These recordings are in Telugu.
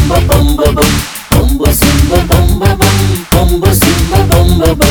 సింబ బంబ బం బంబ సింబ బంబ బం బంబ సింబ బంబ బం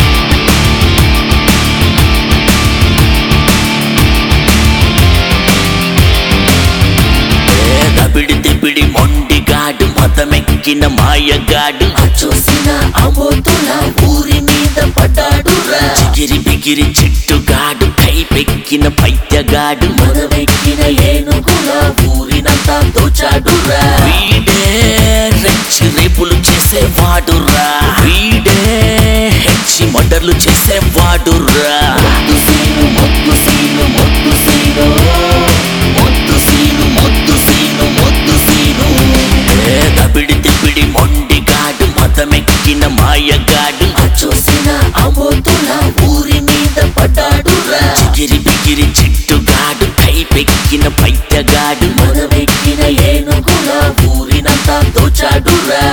ఏ దబిడి దిబిడి మొండిగాడు మతమెక్కిన మాయగాడు చూసిన అమోతుల ఊరి మీద పడ్డాడురా చిగిరి బిగిరి చెట్టుగాడు కైపెక్కిన పైత్యగాడు మనమెక్కిన ఏనుగుల ఊరినంతా దోచాడురా వీడే రెచ్చి రేపులు చేసేవాడురా వీడే హెచ్చి మర్డర్లు చేసేవాడురా మొద్దు సీను మొద్దు సీను మొద్దు సీను మొద్దు సీను మొద్దు సీను మొద్దు సీను ఏ దబిడి దిబిడి మొండిగాడు మతమెక్కిన మాయగాడు చూసిన అమోతుల ఊరి మీద పడ్డాడురా చిగిరి బిగిరి చెట్టుగాడు కైపెక్కిన పైత్యగాడు మనమెక్కిన ఏనుగుల ఊరినంతా దోచాడురా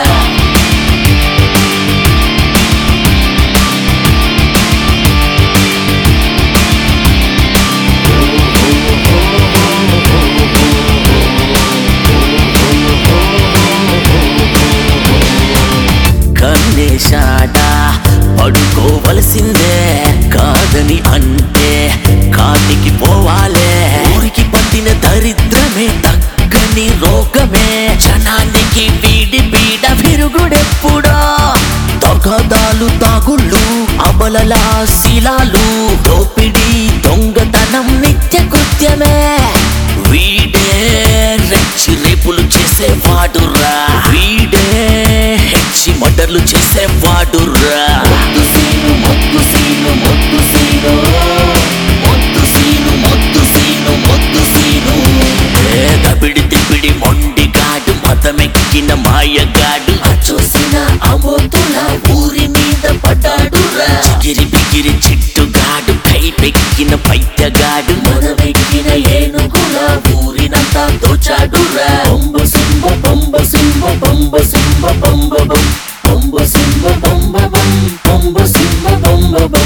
కన్నేశాట పడుకోవలసిందే కాదని అంటే కాటికి పోవాలే ఊరికి పట్టిన దరిద్రమే తగ్గని రోగమే జనానికి వీడి పీడ విరుగుడెప్పుడో తగదాలు తాగుళ్ళు అబలల శిలాలు దోపిడి దొంగతనం నిత్య కృత్యమే వీడే రెచ్చి రేపులు చేసేవాడురా వీడే హెచ్చి మర్డర్లు చేసేవాడురా మొద్దు సీను మొద్దు సీను మొద్దు సీను మొద్దు సీను మొద్దు సీను మొద్దు సీను ఏ దబిడి దిబిడి మొండిగాడు మతమెక్కిన మాయగాడు చూసిన అమోతుల ఊరి మీద పడ్డాడురా చిగిరి బిగిరి చెట్టుగాడు కైపెక్కిన పైత్యగాడు మనమెక్కిన ఏనుగుల ఊరినంతా దోచాడురా బొంబ సింబ బొంబ సింబ బొంబ సింబ బొంబ బం బొంబ సింబ బొంబ బం బొంబ సింబ బొంబ బం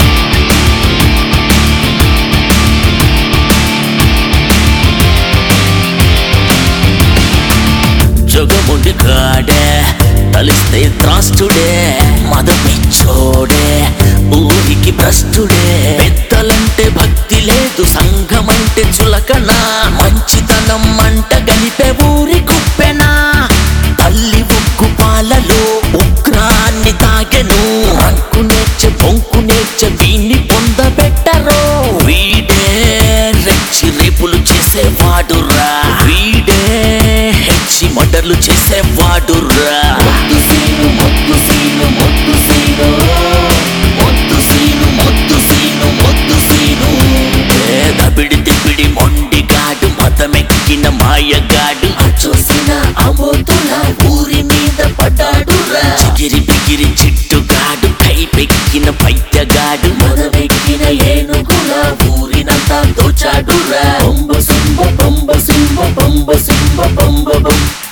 జగముండి గాడే తలిస్తే త్రాస్తుడే మదపిచ్చోడే ఊరికి భ్రష్టుడే పెద్దలంటే భక్తి లేదు సంఘమంటే చులకన మంచితనం మంట గలిపే ఊరి కుప్పెనా తల్లి ఉక్కు పాలలో ఉగ్రాన్ని తాగెను అంకు నేర్చ బొంకు నేర్చ వీణ్ణి పొందబెట్టరు వీడే రెచ్చి రేపులు చేసేవాడురా వీడే హెచ్చి మర్డర్లు చేసేవాడురా మొద్దు సీను మొద్దు సీను మొద్దు సీను మొద్దు సీను మొద్దు సీను మొద్దు సీను ఏ దబిడి దిబిడి మొండిగాడు మతమెక్కిన మాయగాడు చూసిన అమోతుల ఊరి మీద పడ్డాడురా చిగిరి బిగిరి చెట్టుగాడు కైపెక్కిన పైత్యగాడు మనమెక్కిన ఏనుగుల ఊరినంతా దోచాడురా బొంబ సింబ బొంబ సింబ బొంబ సింబ బొంబ బం